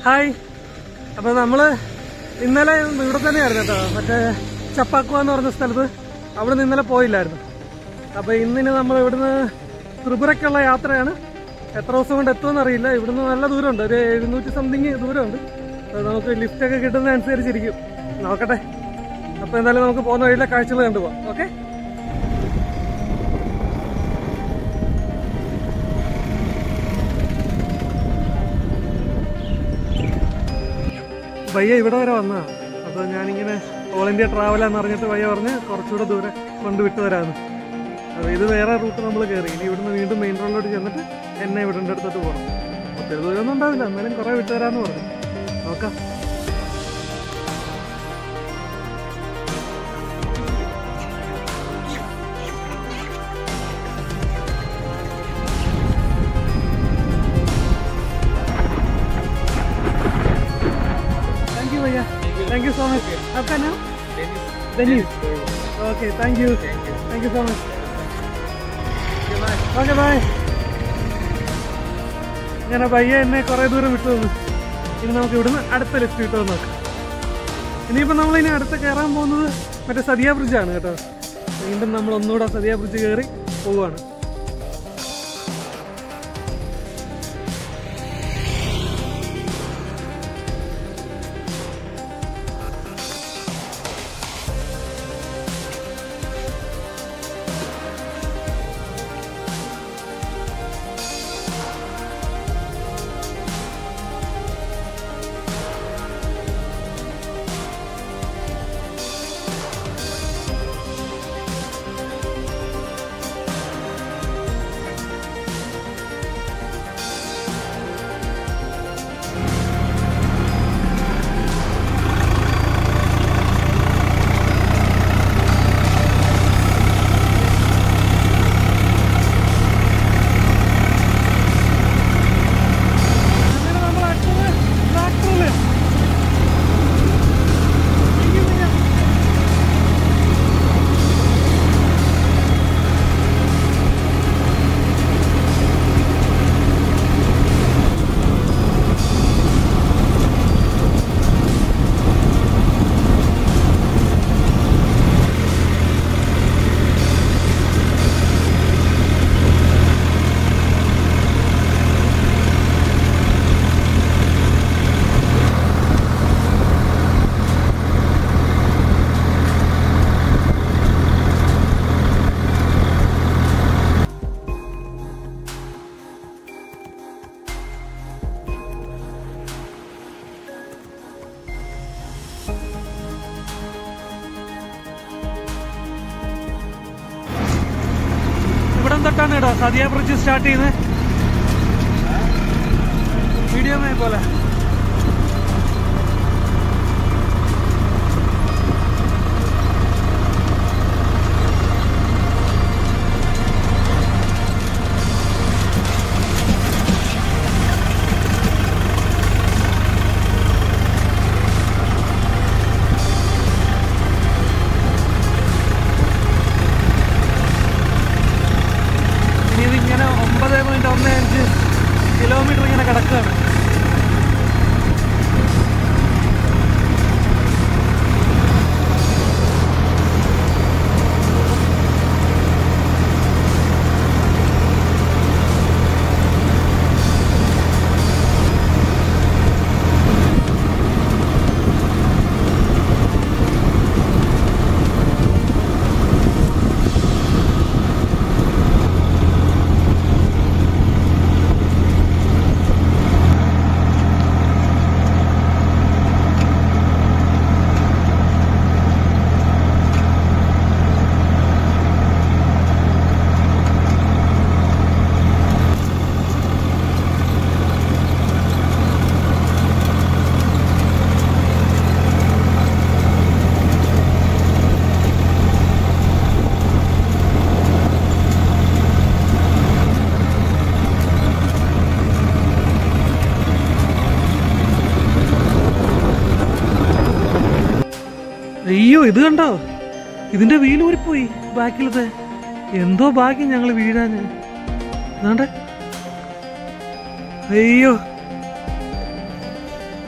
Hi അപ്പൊ നമ്മള് ഇന്നലെ ഇവിടെ തന്നെയായിരുന്നു കേട്ടോ മറ്റേ ചപ്പാക്കുവ എന്ന് പറഞ്ഞ സ്ഥലത്ത് അവിടെ നിന്ന് ഇന്നലെ പോയില്ലായിരുന്നു അപ്പൊ ഇന്നിന് നമ്മൾ ഇവിടുന്ന് ത്രിപുരക്കുള്ള യാത്രയാണ് എത്ര ദിവസം കൊണ്ട് എത്തുമെന്ന് അറിയില്ല ഇവിടുന്ന് നല്ല ദൂരമുണ്ട് ഒരു എഴുന്നൂറ്റി സംതിങ് ദൂരമുണ്ട് അത് നമുക്ക് ലിഫ്റ്റ് ഒക്കെ കിട്ടുന്ന അനുസരിച്ചിരിക്കും നോക്കട്ടെ അപ്പൊ എന്തായാലും നമുക്ക് പോകുന്ന വഴിയിലെ കാഴ്ചകൾ കണ്ടുപോകാം ഓക്കെ വയ്യ ഇവിടെ വരെ വന്നതാണ് അപ്പൊ ഞാനിങ്ങനെ ഓൾ ഇന്ത്യ ട്രാവലാന്ന് പറഞ്ഞിട്ട് വയ്യ പറഞ്ഞ് കുറച്ചുകൂടെ ദൂരെ കൊണ്ട് വിട്ടു തരാമെന്ന് അപ്പൊ ഇത് വേറെ റൂട്ട് നമ്മൾ കയറി ഇനി ഇവിടുന്ന് വീണ്ടും മെയിൻ റോഡിലോട്ട് ചെന്നിട്ട് എന്നെ ഇവിടെ അടുത്തോട്ട് പോകണം ഒത്തിരി ദൂരമൊന്നും ഉണ്ടാവില്ല എന്നാലും കുറെ വിട്ടു തരാമെന്ന് പറഞ്ഞു നോക്കാം Thank you, भैया. Thank you so much. आपका नाम? Dennis. Okay, thank you. Thank you so much. Okay, bye. അങ്ങനെ പയ്യെ എന്നെ കുറെ ദൂരം വിട്ടു തന്നു ഇനി നമുക്ക് ഇവിടുന്ന് അടുത്ത ലിഫ്റ്റ് കിട്ടുമെന്ന് നോക്കാം ഇനിയിപ്പോൾ നമ്മൾ ഇനി അടുത്ത് കയറാൻ പോകുന്നത് മറ്റേ സതിയ ബ്രിഡ്ജാണ് കേട്ടോ വീണ്ടും നമ്മൾ ഒന്നുകൂടെ സതിയ ബ്രിഡ്ജ് കയറി പോവുകയാണ് അങ്ങനെ നമ്മൾ അടുത്തത് ട്രാക്ടറില് ഇവിടെ തൊട്ടാണ് കേട്ടോ സതിയ ബ്രിഡ്ജ് സ്റ്റാർട്ട് ചെയ്യുന്നത് വീഡിയോ മേ പോലെ ഇനി ഇതിങ്ങനെ ഒമ്പത് പോയിന്റ് ഒന്ന് അഞ്ച് കിലോമീറ്റർ ഇങ്ങനെ കിടക്കുകയാണ് അയ്യോ ഇത് കണ്ടോ ഇതിന്റെ വീൽ ഊരിപ്പോയി ബാക്കിലത്തെ എന്തോ ഭാഗ്യം ഞങ്ങൾ വീഴാന് എന്താണ്ട് അയ്യോ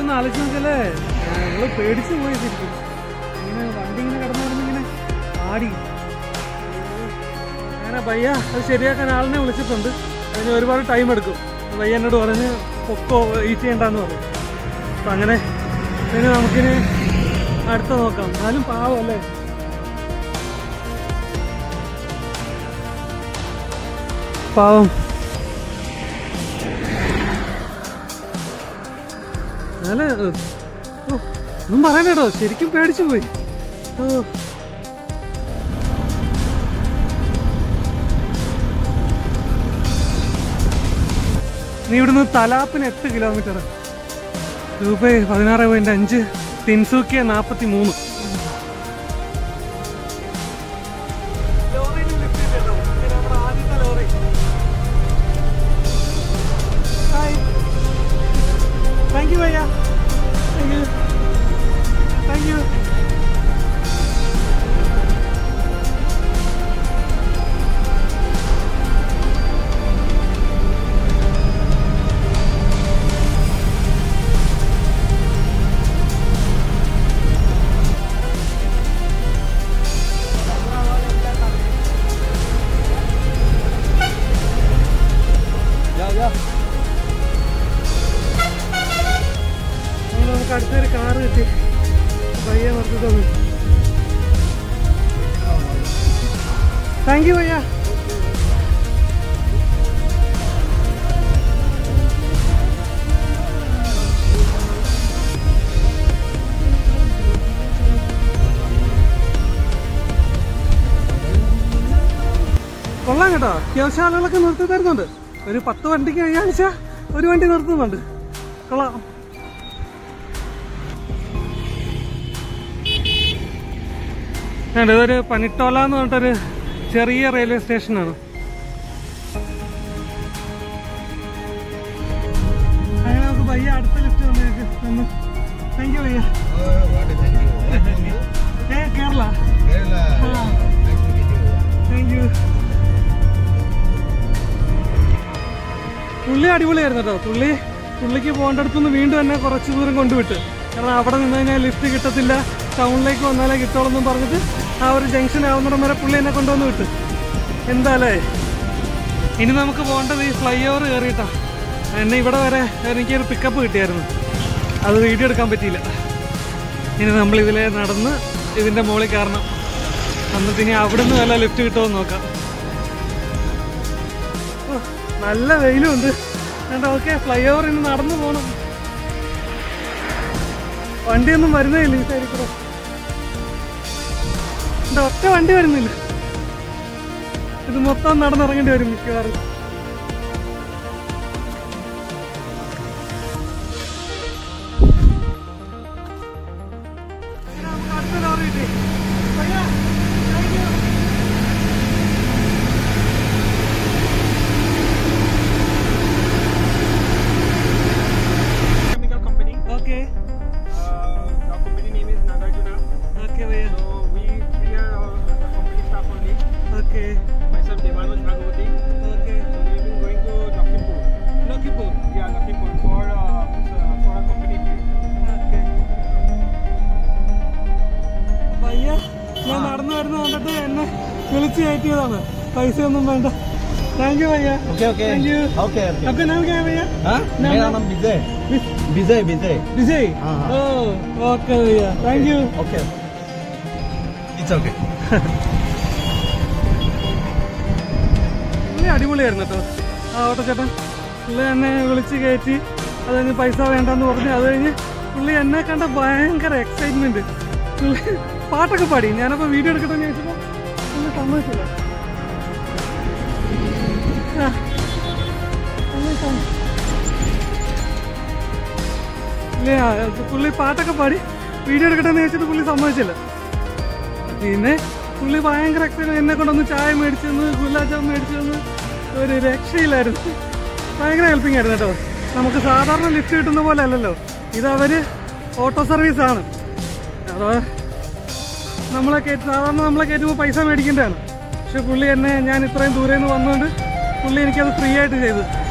ഒന്ന് ആലോചിച്ച് നോക്കല്ലേ നമ്മള് പേടിച്ചു പോയി ശരിക്കും ഇങ്ങനെ വണ്ടി ഇങ്ങനെ കിടന്നു കിടന്നിങ്ങനെ ആടി അങ്ങനെ ഭയ്യ അത് ശരിയാക്കാൻ ആളിനെ വിളിച്ചിട്ടുണ്ട് അതിന് ഒരുപാട് ടൈം എടുക്കും ഭയ്യ എന്നോട് പറഞ്ഞ് പൊക്കോ ഈ ചെയ്യണ്ടെന്ന് പറഞ്ഞു അപ്പം അങ്ങനെ പിന്നെ നമുക്കിനി അടുത്ത നോക്കാം എന്നാലും പാവം അല്ലേ പാവം നല്ല ഓ, ഒന്നും പറയാനേട്ടോ ശരിക്കും പേടിച്ചു പോയി ഓ നീ ഇവിടുന്ന് തലാപ്പിന് എട്ട് കിലോമീറ്റർ രൂപ പതിനാറ് പോയിന്റ് അഞ്ച് തിൻസൂക്കിയ നാപ്പത്തി മൂന്ന് താങ്ക് യു ഭയ്യ താങ്ക് യു താങ്ക് യു അങ്ങനെ നമുക്ക് അടുത്തൊരു കാറ് കിട്ടി ഭയ്യ നിർത്തി തന്നു താങ്ക് യു ഭയ്യ കൊള്ളാം കേട്ടോ അത്യാവശ്യം ആളുകളൊക്കെ നിർത്തി തരുന്നുണ്ട് ഒരു പത്ത് വണ്ടിക്ക് കഴിയാഴ്ച ഒരു വണ്ടി നിർത്തുന്നുണ്ട് കൊള്ളാം ഉണ്ട്, ഇതൊരു പനിട്ടോല എന്ന് പറഞ്ഞിട്ടൊരു ചെറിയ റെയിൽവേ സ്റ്റേഷനാണ് അങ്ങനെ നമുക്ക് പയ്യ അടുത്ത ലിഫ്റ്റ് വന്നേക്ക് തന്നു താങ്ക് യു പയ്യ ഏ കേരള താങ്ക് യു പുള്ളി അടിപൊളിയായിരുന്നു കേട്ടോ പുള്ളി പുള്ളിക്ക് പോകേണ്ടടുത്തുനിന്ന് വീണ്ടും എന്നെ കുറച്ച് ദൂരം കൊണ്ടുവിട്ട് കാരണം അവിടെ നിന്ന് കഴിഞ്ഞാൽ ലിഫ്റ്റ് കിട്ടത്തില്ല ടൗണിലേക്ക് വന്നാലേ കിട്ടുള്ളൂ പറഞ്ഞിട്ട് ആ ഒരു ജംഗ്ഷൻ ആവുന്നിടം വരെ പുള്ളി എന്നെ കൊണ്ടുവന്ന് വിട്ട് എന്താല്ലേ ഇനി നമുക്ക് പോകേണ്ടത് ഈ ഫ്ലൈ ഓവർ കയറിയിട്ടാ എന്നെ ഇവിടെ വരെ എനിക്കൊരു പിക്കപ്പ് കിട്ടിയായിരുന്നു അത് വീഡിയോ എടുക്കാൻ പറ്റിയില്ല ഇനി നമ്മൾ ഇതിലെ നടന്ന് ഇതിന്റെ മുകളിൽ കയറണം എന്നിട്ട് ഇനി അവിടെ നിന്ന് വല്ല ലിഫ്റ്റ് കിട്ടുമോ നോക്കാം ഓ, നല്ല വെയിലും ഉണ്ട് വേണ്ട ഓക്കെ ഫ്ലൈ ഓവർ ഇനി നടന്നു പോകണം വണ്ടിയൊന്നും വരുന്നേ ഇല്ല ഈ സൈഡിൽ കൂടെ എന്താ ഒറ്റ വണ്ടി വരുന്നില്ല ഇത് മൊത്തം നടന്നിറങ്ങേണ്ടി വരും മിക്കവാറും അടുത്ത ലോറി കിട്ടി ഭയ്യ, thank you. chemical company. Okay, Uh, the company name is Nagarjuna. okay, भैया, So we three are uh, the company staff only. okay, Myself Devanuj Bhagavati. okay. So we have been going to Lakhimpur. Lakhimpur. Yeah, Lakhimpur for uh, uh, for a company trip. Okay. ഭയ്യ ഞാൻ നടന്നു വരുന്ന കണ്ടിട്ട് എന്നെ വിളിച്ച് കയറ്റിയതാണ് പൈസ ഒന്നും വേണ്ട thank you ഭയ്യ okay okay Thank you. Okay okay आपका नाम क्या है भैया हाँ नाम मेरा है? नाम विजय विजय विजय विजय हाँ, हाँ। ओ ओके भैया thank you okay it's okay പുള്ളി അടിപൊളിയായിരുന്നു കേട്ടോ ആ ഓട്ടോച്ചേട്ടൻ പുള്ളി എന്നെ വിളിച്ച് കയറ്റി അത് കഴിഞ്ഞ് പൈസ വേണ്ടെന്ന് പറഞ്ഞ് അത് കഴിഞ്ഞ് പുള്ളി എന്നെ കണ്ട ഭയങ്കര എക്സൈറ്റ്മെന്റ് പുള്ളി പാട്ടൊക്കെ പാടി ഞാനപ്പോൾ വീഡിയോ എടുക്കട്ടെ എന്ന് ചോദിച്ചപ്പോൾ പുള്ളി സമ്മതിച്ചില്ല ആ, പുള്ളി സം- ഇല്ല പുള്ളി പാട്ടൊക്കെ പാടി വീഡിയോ എടുക്കട്ടെ എന്ന് ചോദിച്ചിട്ട് പുള്ളി സമ്മതിച്ചില്ല പിന്നെ പുള്ളി ഭയങ്കര എക്സൈറ്റ് എന്നെ കൊണ്ടൊന്ന് ചായ മേടിച്ചു തന്ന് ഗുലാബ് ജാം മേടിച്ചു തന്ന് ഒരു രക്ഷയില്ലായിരുന്നു ഭയങ്കര ഹെൽപ്പിംഗ് ആയിരുന്നു കേട്ടോ നമുക്ക് സാധാരണ ലിഫ്റ്റ് കിട്ടുന്ന പോലെ അല്ലല്ലോ ഇത് അവര് ഓട്ടോ സർവീസ് ആണ് അതോ നമ്മളെ കയറ്റി സാധാരണ നമ്മളെ കയറ്റുമ്പോൾ പൈസ മേടിക്കേണ്ടതാണ് പക്ഷെ പുള്ളി എന്നെ ഞാൻ ഇത്രയും ദൂരെ നിന്ന് വന്നുകൊണ്ട് പുള്ളി എനിക്കത് ഫ്രീ ആയിട്ട് ചെയ്തു